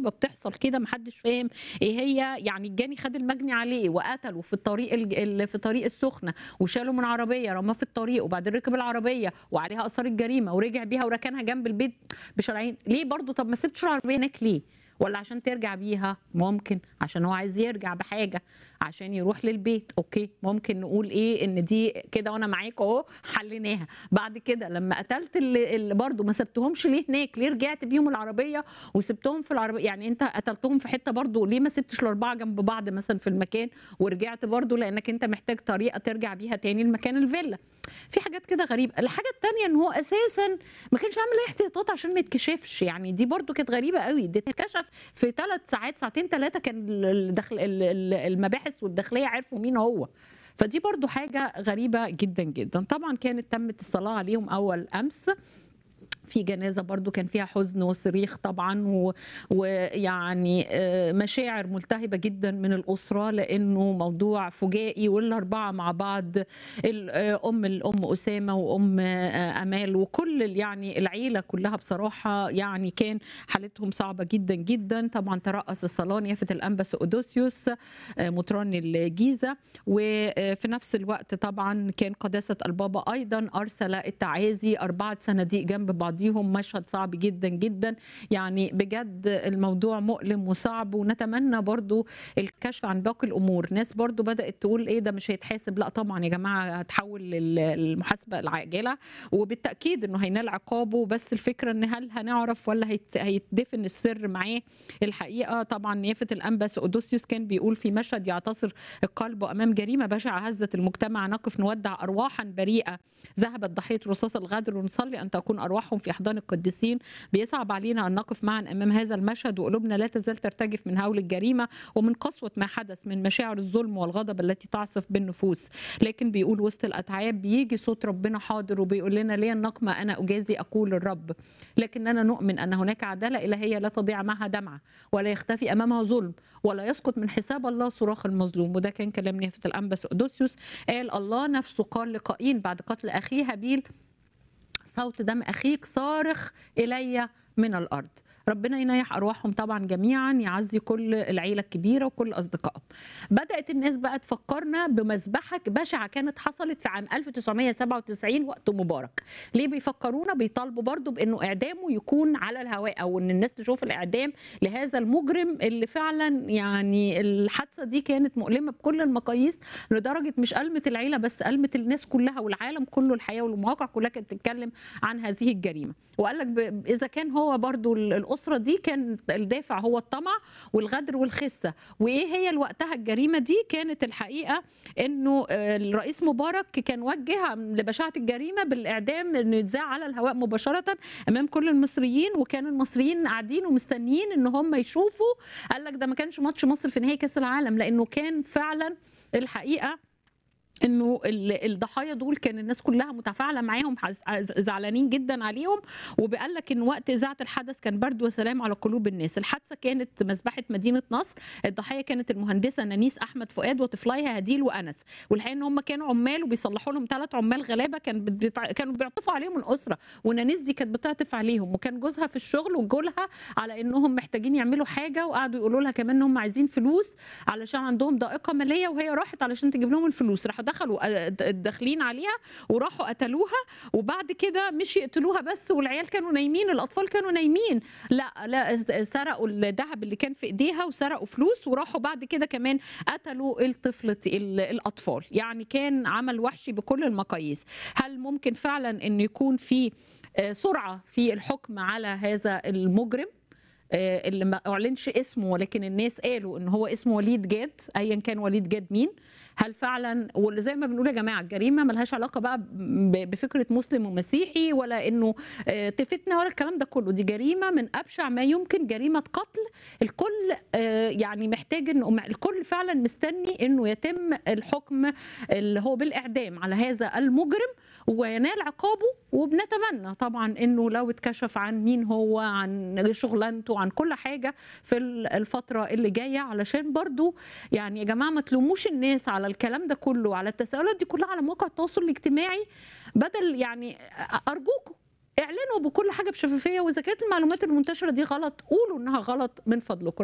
غريبه بتحصل كده محدش فاهم ايه هي يعني الجاني خد المجني عليه وقتله في الطريق الج- ال- في طريق السخنه وشاله من عربيه رماه في الطريق وبعدين ركب العربيه وعليها اثار الجريمه ورجع بيها وركنها جنب البيت بشرعين ليه برضو طب ما سبتش العربيه هناك ليه ولا عشان ترجع بيها ممكن عشان هو عايز يرجع بحاجه عشان يروح للبيت اوكي ممكن نقول ايه ان دي كده وانا معاك اهو حليناها بعد كده لما قتلت اللي, اللي برضو ما سبتهمش ليه هناك ليه رجعت بيهم العربيه وسبتهم في العربيه يعني انت قتلتهم في حته برضو ليه ما سبتش الاربعه جنب بعض مثلا في المكان ورجعت برضو لانك انت محتاج طريقه ترجع بيها تاني لمكان الفيلا في حاجات كده غريبه الحاجه التانية ان هو اساسا ما كانش عامل اي احتياطات عشان ما يتكشفش يعني دي برضو كانت غريبه قوي دي اتكشف في ثلاث ساعات ساعتين ثلاثه كان الدخل ال- ال- المباحث والداخليه عرفوا مين هو فدي برضو حاجة غريبة جدا جدا طبعا كانت تمت الصلاة عليهم أول أمس في جنازة برضو كان فيها حزن وصريخ طبعا و- ويعني آه، مشاعر ملتهبة جدا من الأسرة لأنه موضوع فجائي والأربعة مع بعض ال- آه، أم الأم أسامة وأم آه، أمال وكل ال- يعني العيلة كلها بصراحة يعني كان حالتهم صعبة جدا جدا طبعا ترأس الصلاة نيافة الأنبا أودوسيوس آه، مطران الجيزة وفي نفس الوقت طبعا كان قداسة البابا أيضا أرسل التعازي أربعة صناديق جنب بعضيهم مشهد صعب جدا جدا يعني بجد الموضوع مؤلم وصعب ونتمنى برضو الكشف عن باقي الأمور ناس برضو بدأت تقول إيه ده مش هيتحاسب لا طبعا يا جماعة هتحول لل- للمحاسبة العاجلة وبالتأكيد إنه هينال عقابه بس الفكرة إن هل هنعرف ولا هيت- هيتدفن السر معاه الحقيقة طبعا نيافة الأنبا أودوسيوس كان بيقول في مشهد يعتصر القلب أمام جريمة بشعة هزت المجتمع نقف نودع أرواحا بريئة ذهبت ضحية رصاص الغدر ونصلي أن تكون أرواحهم في أحضان القديسين بيصعب علينا أن نقف معا أمام هذا المشهد وقلوبنا لا تزال ترتجف من هول الجريمة ومن قسوة ما حدث من مشاعر الظلم والغضب التي تعصف بالنفوس لكن بيقول وسط الأتعاب بيجي صوت ربنا حاضر وبيقول لنا ليه النقمة أنا أجازي أقول الرب لكننا نؤمن أن هناك عدالة إلهية لا تضيع معها دمعة ولا يختفي أمامها ظلم ولا يسقط من حساب الله صراخ المظلوم وده كان كلام نيافة الأنبا أودوسيوس قال الله نفسه قال لقائين بعد قتل أخيه هابيل صوت دم أخيك صارخ إلي من الأرض ربنا ينيح أرواحهم طبعا جميعا يعزي كل العيلة الكبيرة وكل أصدقائهم بدأت الناس بقى تفكرنا بمذبحة بشعة كانت حصلت في عام 1997 وقت مبارك ليه بيفكرونا بيطالبوا برضو بأنه إعدامه يكون على الهواء أو أن الناس تشوف الإعدام لهذا المجرم اللي فعلا يعني الحادثة دي كانت مؤلمة بكل المقاييس لدرجة مش ألمة العيلة بس ألمة الناس كلها والعالم كله الحياة والمواقع كلها كانت تتكلم عن هذه الجريمة وقال لك ب- إذا كان هو برضو ال- الأسرة دي كان الدافع هو الطمع والغدر والخسة وإيه هي وقتها الجريمة دي كانت الحقيقة إنه آه، الرئيس مبارك كان وجه لبشاعة الجريمة بالإعدام إنه يتذاع على الهواء مباشرة أمام كل المصريين وكان المصريين قاعدين ومستنيين إن هم يشوفوا قال لك ده ما كانش ماتش مصر في نهائي كأس العالم لأنه كان فعلا الحقيقة انه ال- الضحايا دول كان الناس كلها متفاعله معاهم حز- زعلانين جدا عليهم وبيقال لك ان وقت اذاعه الحدث كان برد وسلام على قلوب الناس الحادثه كانت مذبحه مدينه نصر الضحايا كانت المهندسه نانيس احمد فؤاد وطفليها هديل وانس والحقيقه ان هم كانوا عمال وبيصلحوا لهم ثلاث عمال غلابه كان بتع... كانوا بيعطفوا عليهم الاسره ونانيس دي كانت بتعطف عليهم وكان جوزها في الشغل وجولها على انهم محتاجين يعملوا حاجه وقعدوا يقولوا لها كمان ان هم عايزين فلوس علشان عندهم ضائقه ماليه وهي راحت علشان تجيب لهم الفلوس راحوا دخلوا آه، د- داخلين عليها وراحوا قتلوها وبعد كده مش يقتلوها بس والعيال كانوا نايمين الاطفال كانوا نايمين لا لا س- سرقوا الذهب اللي كان في ايديها وسرقوا فلوس وراحوا بعد كده كمان قتلوا الطفلة ال- الاطفال يعني كان عمل وحشي بكل المقاييس هل ممكن فعلا ان يكون في آه، سرعه في الحكم على هذا المجرم آه، اللي ما اعلنش اسمه ولكن الناس قالوا ان هو اسمه وليد جاد ايا كان وليد جاد مين هل فعلا واللي زي ما بنقول يا جماعه الجريمه ملهاش علاقه بقى ب- بفكره مسلم ومسيحي ولا انه آه، تفتنا ولا الكلام ده كله دي جريمه من ابشع ما يمكن جريمه قتل الكل آه، يعني محتاج انه الكل فعلا مستني انه يتم الحكم اللي هو بالاعدام على هذا المجرم وينال عقابه وبنتمنى طبعا انه لو اتكشف عن مين هو عن شغلانته عن كل حاجه في الفتره اللي جايه علشان برضو يعني يا جماعه ما تلوموش الناس على الكلام ده كله على التساؤلات دي كلها على مواقع التواصل الاجتماعي بدل يعني ارجوكم اعلنوا بكل حاجه بشفافيه واذا كانت المعلومات المنتشره دي غلط قولوا انها غلط من فضلكم